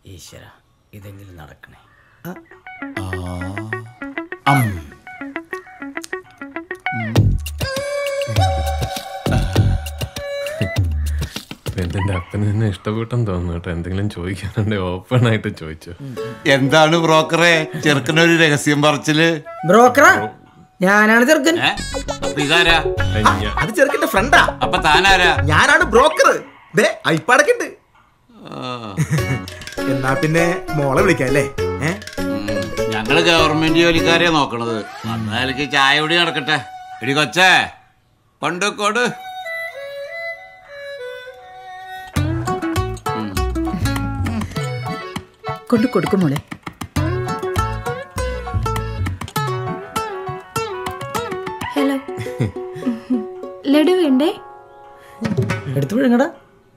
ഈശ്വര ഇതെങ്കിലും നടക്കണേ എന്റെ അപ്പന് നിന്നെ ഇഷ്ടപ്പെട്ടെന്ന് തോന്നുന്നു കേട്ടോ എന്തെങ്കിലും ചോദിക്കാനുണ്ടെ ഓപ്പൺ ആയിട്ട് ചോദിച്ചു എന്താണ് ബ്രോക്കറെ ചെറുക്കനൊരു രഹസ്യം പറച്ചില് ബ്രോക്കറാ ഞാനാണ് ചെറുക്കൻ ഏ? അപ്പൊ ഇതാരാ അത് ചെറുക്കന്റെ ഫ്രണ്ടാ അപ്പൊ താനാരാ ഞാനാണ് ബ്രോക്കർ ദേ ഐപ്പാടൊക്കെ ഉണ്ട് ആ, എന്നാ പിന്നെ മോളെ വിളിക്കാം അല്ലേ ഏ ഉം, ഞങ്ങള് ഗവൺമെന്റ് ജോലിക്കാരെയാ നോക്കണത് അന്നാലേക്ക് ചായ കൂടി നടക്കട്ടെ എടി കൊച്ചേ കൊണ്ട് കൊട് കൊണ്ട് കൊടുക്കും മോളെ ഹലോ ലഡു വേണ്ടേ എടുത്തു വിഴുങ്ങടാ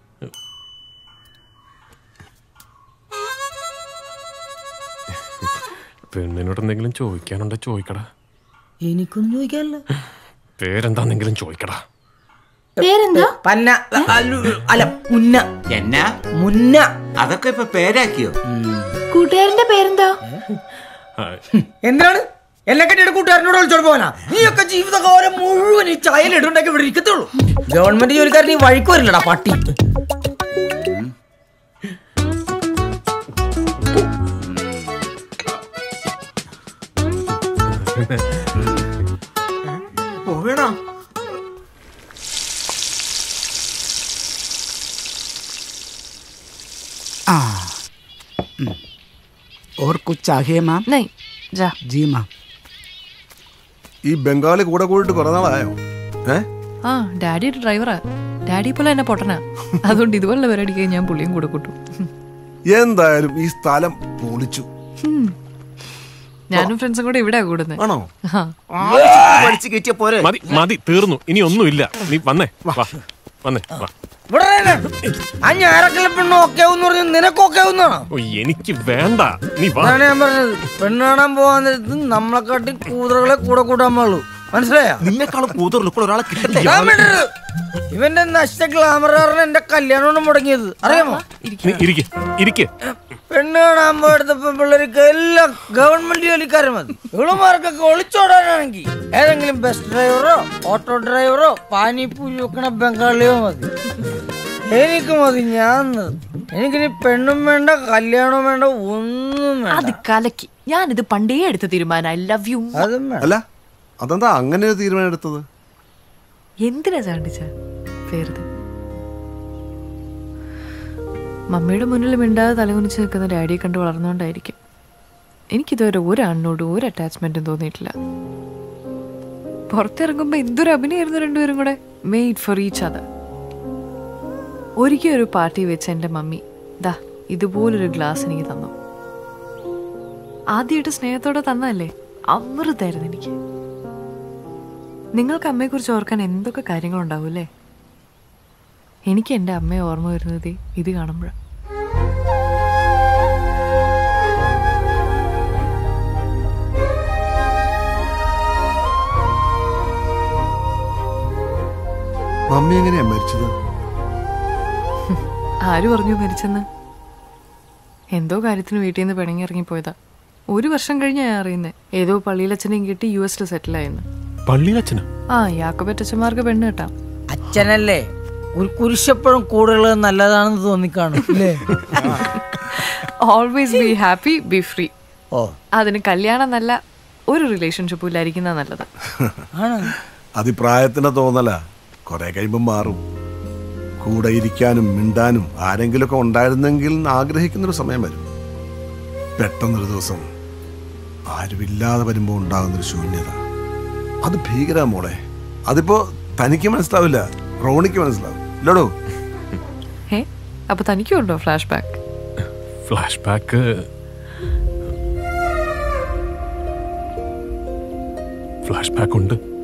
പെണ്ണിനോട് എന്തെങ്കിലും ചോദിക്കാനുണ്ടെ ചോദിക്കടാ എനിക്കൊന്നും ചോദിക്കാനില്ല പേരെന്താന്നെങ്കിലും ചോദിക്കടാ പേരെന്താ പന്ന അല്ല, അല്ല മുന്ന എന്നാ മുന്ന അതൊക്കെ ഇപ്പൊ പേരാക്കിയോ കൂട്ടുകാരന്റെ പേരെന്താ ആ, എന്താണ് എന്നെ കെട്ടിയുടെ കൂട്ടുകാരനോട് വിളിച്ചോണ്ട് പോകാനാ നീയൊക്കെ ജീവിതകാലം മുഴുവൻ ഈ ചായലിടുണ്ടെങ്കിൽ ഇവിടെ ഇരിക്കത്തുള്ളൂ ഗവൺമെന്റ് ജോലിക്കാരൻ ഈ വഴിക്ക് വരില്ലടാ പട്ടി പോകണോ और कुछ चाहिए मैम नहीं जा जी मैम ഈ ബംഗാളി കൂടെ കൂടിയിട്ട് കുറെ നാളായോ ഏ ആ ഡാഡി ഒരു ഡ്രൈവറാ ഡാഡി പോലെ എന്നെ പൊട്ടനാ അതുകൊണ്ട് ഇതുപോലുള്ള പരിപാടിക്ക് ഞാൻ പുള്ളിയും കൂടെ കൂട്ടും എന്തായാലും ഈ സ്ഥലം പൊളിച്ചു ഞാനും ഫ്രണ്ട്സും കൂടെ ഇവിടെ കൂടുന്നത് ആണോ പഠിച്ചു കയറ്റിയ പോരെ മതി മതി തീർന്നു ഇനി ഒന്നുമില്ല നീ വന്നേ വാ വന്നേ വാ ഇവിടെ വരാനാ. ആ ഞാറക്കല്ല പെണ്ണ് ഓക്കെ എന്ന് പറഞ്ഞു നിനക്ക് ഓക്കെ എന്നാണോ ഓ എനിക്ക് വേണ്ട നീ വാ അതാണ് ഞാൻ പറഞ്ഞത് പെണ്ണ് കാണാൻ പോകാൻ നേരത്ത് നമ്മളെക്കാട്ടി കൂതറകളെ കൂടെ കൂട്ടാൻ പാടുള്ളൂ മനസ്സിലായോ നിന്നെക്കാളും കൂതറുള്ള ഒരാളെ കിട്ടണ്ടേ ഞാൻ വിടരുത്. ഇവന്റെ നഷ്ട ഗ്ലാമർ കാരണം എന്റെ കല്യാണമാണ് മുടങ്ങിയത് അറിയാമോ നീ ഇരിക്കെ ഇരിക്കെ പെണ്ണ് കാണാൻ പോയെടുത്തപ്പോ പിള്ളേർക്ക് എല്ലാം ഗവൺമെന്റ് ജോലിക്കാരും മതി ഇവളുമാർക്കൊക്കെ ഒളിച്ചോടാനാണെങ്കിൽ ഏതെങ്കിലും ബസ് ഡ്രൈവറോ ഓട്ടോ ഡ്രൈവറോ പാനിപ്പൂരി വെക്കണ ബംഗാളിയോ മതി എനിക്ക് മതി ഞാൻ നിർത്തി. എനിക്കിനി പെണ്ണും വേണ്ട കല്യാണവും വേണ്ട ഒന്നും അത് വേണ്ട കലക്കി ഞാനിത് പണ്ടേ എടുത്ത തീരുമാനം ഐ ലവ് യു അതും വേണ്ട അല്ല അതെന്താ അങ്ങനെ ഒരു തീരുമാനം എടുത്തത് എന്തിനാ ചാണ്ടിച്ച വെറുതെ മമ്മിയുടെ മുന്നിൽ മിണ്ടാതെ തലകുനിച്ച് നിൽക്കുന്ന ഡാഡിയെ കണ്ട് വളർന്നുകൊണ്ടായിരിക്കും എനിക്കിതുവരെ ഒരു ആണിനോടും ഒരു അറ്റാച്ച്മെന്റും തോന്നിയിട്ടില്ല പുറത്തിറങ്ങുമ്പോ എന്തൊരു അഭിനയായിരുന്നു രണ്ടുപേരും കൂടെ മെയ്ഡ് ഫോർ ഈച്ച് അതർ ഒരിക്കൽ ഒരു പാർട്ടി വെച്ച് എൻ്റെ മമ്മി ദാ ഇതുപോലൊരു ഗ്ലാസ് എനിക്ക് തന്നു ആദ്യമായിട്ട് സ്നേഹത്തോടെ തന്നതല്ലേ അമൃതായിരുന്നു എനിക്ക് നിങ്ങൾക്ക് അമ്മയെക്കുറിച്ച് ഓർക്കാൻ എന്തൊക്കെ കാര്യങ്ങളുണ്ടാവും അല്ലേ എനിക്ക് എൻ്റെ അമ്മയെ ഓർമ്മ വരുന്നത് ഇത് കാണുമ്പോഴാണ് മമ്മി എങ്ങനെയാ മരിച്ചത് ആര് പറഞ്ഞു മരിച്ചെന്ന് എന്തോ കാര്യത്തിന് വീട്ടിൽ നിന്ന് പിണങ്ങി ഇറങ്ങിപ്പോയതാ ഒരു വർഷം കഴിഞ്ഞാ ഞാൻ അറിയുന്നത് ഏതോ പള്ളിയിലച്ഛനെയും കിട്ടി യു എസിൽ സെറ്റിലായെന്ന് പള്ളിയിലച്ഛനാ ആ യാക്കോബറ്റച്ചന്മാർക്ക് പെണ്ണ് കിട്ടാം അച്ഛനല്ലേ ഒരു കുരിശപ്പോഴും കൂടുതൽ നല്ലതാണെന്ന് തോന്നിക്കാണും അല്ലേ always be happy be free ഓ അതിന് കല്യാണം നല്ല ഒരു റിലേഷൻഷിപ്പും ഇല്ലായിരിക്കുന്ന നല്ലത് ആണ് അതിപ്രായത്തിന്റെ തോന്നല കുറെ കഴിയുമ്പോൾ മാറും കൂടെ ഇരിക്കാനും മിണ്ടാനും ആരെങ്കിലുമൊക്കെ ഉണ്ടായിരുന്നെങ്കിൽ എന്ന് ആഗ്രഹിക്കുന്നൊരു സമയം വരും പെട്ടെന്നൊരു ദിവസം ആരുമില്ലാതെ വരുമ്പോൾ ഉണ്ടാകുന്നൊരു ശൂന്യത അത് ഭീകര മോളെ അതിപ്പോ തനിക്ക് മനസ്സിലാവില്ല റോണിക്ക് മനസ്സിലാവും ഇല്ലടോ ഏ അപ്പൊ തനിക്കും ഉണ്ടോ flashback flashback flashback ഉണ്ട്